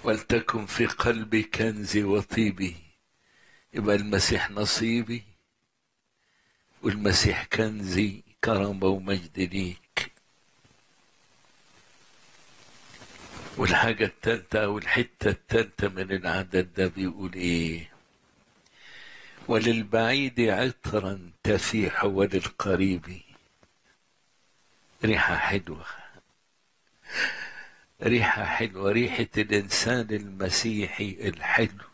ولتكن في قلبي كنزي وطيبي يبقى المسيح نصيبي والمسيح كنزي كرامة ومجد ليك والحاجة التالتة أو الحتة التالتة من العدد ده بيقول إيه وللبعيد عطرا تفيح وللقريب ريحة حلوة ريحة حلوة ريحة الإنسان المسيحي الحلو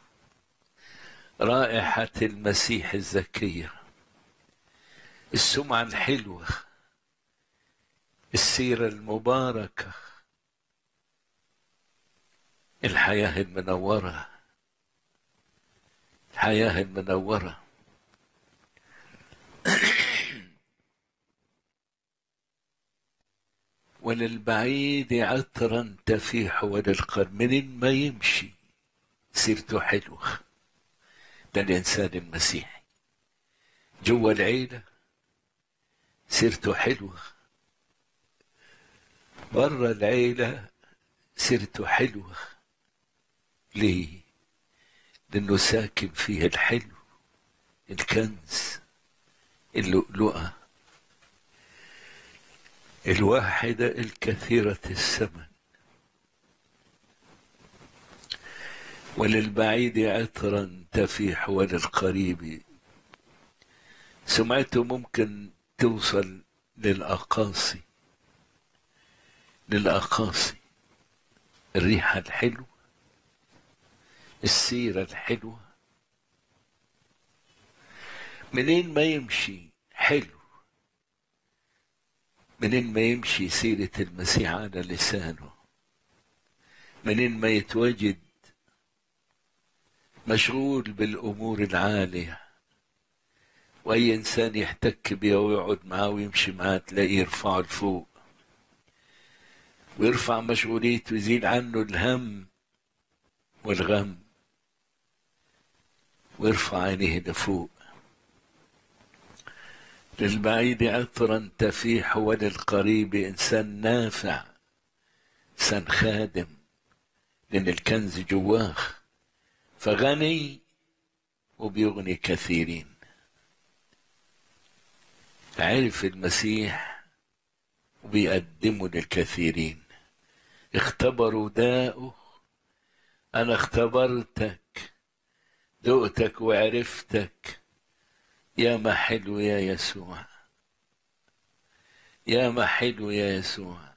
رائحة المسيح الزكية السمعة الحلوة السيرة المباركة الحياة المنورة الحياة المنورة وللبعيد عطرا تفيح وللقرب منين ما يمشي سيرته حلوة ده الإنسان المسيحي جوا العيلة سيرته حلوة برا العيلة سيرته حلوة ليه؟ لأنه ساكن فيه الحلو الكنز اللؤلؤة الواحدة الكثيرة الثمن وللبعيد عطرا تفيح وللقريب سمعته ممكن توصل للأقاصي للأقاصي الريحة الحلوة السيرة الحلوة منين ما يمشي حلو منين ما يمشي سيرة المسيح على لسانه منين ما يتواجد مشغول بالأمور العالية وأي إنسان يحتك بيه ويقعد معاه ويمشي معاه تلاقيه يرفعه لفوق ويرفع مشغوليته ويزيل عنه الهم والغم ويرفع عينيه لفوق للبعيد عطرا تفيح وللقريب إنسان نافع إنسان خادم لأن الكنز جواه فغني وبيغني كثيرين عرف المسيح وبيقدمه للكثيرين اختبروا داءه أنا اختبرتك دقتك وعرفتك يا ما حلو يا يسوع يا ما حلو يا يسوع